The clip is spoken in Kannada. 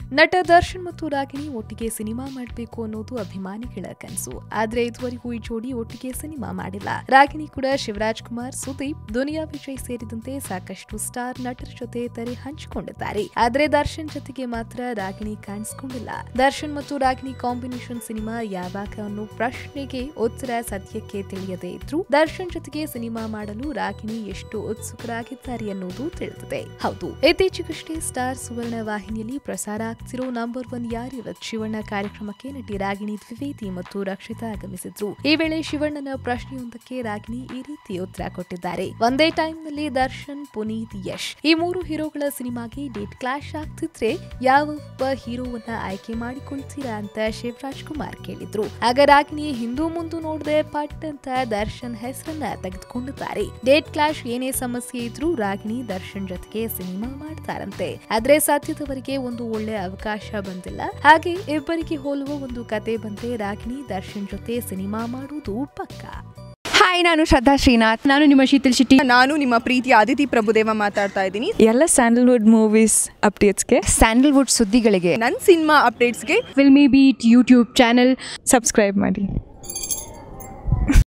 ನಟ ದರ್ಶನ್ ಮತ್ತು ರಾಗಿಣಿ ಒಟ್ಟಿಗೆ ಸಿನಿಮಾ ಮಾಡಬೇಕು ಅನ್ನೋದು ಅಭಿಮಾನಿಗಳ ಕನಸು ಆದ್ರೆ ಇದುವರೆಗೂ ಈ ಜೋಡಿ ಒಟ್ಟಿಗೆ ಸಿನಿಮಾ ಮಾಡಿಲ್ಲ ರಾಗಿಣಿ ಕೂಡ ಶಿವರಾಜ್ ಕುಮಾರ್ ಸುದೀಪ್ ದುನಿಯಾ ವಿಜಯ್ ಸೇರಿದಂತೆ ಸಾಕಷ್ಟು ಸ್ಟಾರ್ ನಟರ ಜೊತೆ ತೆರೆ ಹಂಚಿಕೊಂಡಿದ್ದಾರೆ ಆದ್ರೆ ದರ್ಶನ್ ಜೊತೆಗೆ ಮಾತ್ರ ರಾಗಿಣಿ ಕಾಣಿಸಿಕೊಂಡಿಲ್ಲ ದರ್ಶನ್ ಮತ್ತು ರಾಗಿಣಿ ಕಾಂಬಿನೇಷನ್ ಸಿನಿಮಾ ಯಾವಾಗ ಅನ್ನೋ ಪ್ರಶ್ನೆಗೆ ಉತ್ತರ ಸದ್ಯಕ್ಕೆ ತಿಳಿಯದೇ ಇದ್ರು ದರ್ಶನ್ ಜೊತೆಗೆ ಸಿನಿಮಾ ಮಾಡಲು ರಾಗಿಣಿ ಎಷ್ಟು ಉತ್ಸುಕರಾಗಿದ್ದಾರೆ ಅನ್ನೋದು ತಿಳಿದಿದೆ ಹೌದು ಇತ್ತೀಚೆಗಷ್ಟೇ ಸ್ಟಾರ್ ಸುವರ್ಣ ವಾಹಿನಿಯಲ್ಲಿ ಪ್ರಸಾರ ಆಗ್ತಿರೋ ನಂಬರ್ ಒನ್ ಯಾರಿವತ್ ಶಿವಣ್ಣ ಕಾರ್ಯಕ್ರಮಕ್ಕೆ ನಟಿ ರಾಗಿಣಿ ದ್ವಿವೇದಿ ಮತ್ತು ರಕ್ಷಿತಾ ಆಗಮಿಸಿದ್ರು ಈ ವೇಳೆ ಶಿವಣ್ಣನ ಪ್ರಶ್ನೆಯೊಂದಕ್ಕೆ ರಾಗಿಣಿ ಈ ರೀತಿ ಉತ್ತರ ಕೊಟ್ಟಿದ್ದಾರೆ ಒಂದೇ ಟೈಮ್ ನಲ್ಲಿ ದರ್ಶನ್ ಪುನೀತ್ ಯಶ್ ಈ ಮೂರು ಹೀರೋಗಳ ಸಿನಿಮಾಗೆ ಡೇಟ್ ಕ್ಲಾಶ್ ಆಗ್ತಿದ್ರೆ ಯಾವೊಬ್ಬ ಹೀರೋವನ್ನ ಆಯ್ಕೆ ಮಾಡಿಕೊಳ್ತೀರಾ ಅಂತ ಶಿವರಾಜ್ ಕುಮಾರ್ ಕೇಳಿದ್ರು ಆಗ ರಾಗಿಣಿ ಹಿಂದೂ ಮುಂದು ನೋಡದೆ ಪಟ್ ಅಂತ ದರ್ಶನ್ ಹೆಸರನ್ನ ತೆಗೆದುಕೊಂಡಿದ್ದಾರೆ ಡೇಟ್ ಕ್ಲಾಶ್ ಏನೇ ಸಮಸ್ಯೆ ಇದ್ರೂ ರಾಗಿಣಿ ದರ್ಶನ್ ಜೊತೆಗೆ ಸಿನಿಮಾ ಮಾಡ್ತಾರಂತೆ ಆದ್ರೆ ಸದ್ಯದವರೆಗೆ ಒಂದು ಒಳ್ಳೆ ಅವಕಾಶ ಬಂದಿಲ್ಲ ಹಾಗೆ ಇಬ್ಬರಿಗೆ ಹೋಲುವ ಒಂದು ಕತೆ ಬಂದ್ರೆ ರಾಗಿಣಿ ದರ್ಶನ್ ಜೊತೆ ಸಿನಿಮಾ ಮಾಡುವುದು ಪಕ್ಕಾ ಹಾಯ್ ನಾನು ಶ್ರದ್ಧಾ ಶ್ರೀನಾಥ್ ನಾನು ನಿಮ್ಮ ಶೀತಲ್ ಶೆಟ್ಟಿ ನಾನು ನಿಮ್ಮ ಪ್ರೀತಿ ಆದಿತಿ ಪ್ರಭುದೇವ ಮಾತಾಡ್ತಾ ಇದ್ದೀನಿ ಎಲ್ಲ ಸ್ಯಾಂಡಲ್ವುಡ್ ಮೂವೀಸ್ ಅಪ್ಡೇಟ್ಸ್ಗೆ ಸ್ಯಾಂಡಲ್ವುಡ್ ಸುದ್ದಿಗಳಿಗೆ ನನ್ನ ಸಿನಿಮಾ ಅಪ್ಡೇಟ್ಸ್ಗೆ Filmibeat YouTube channel subscribe ಮಾಡಿ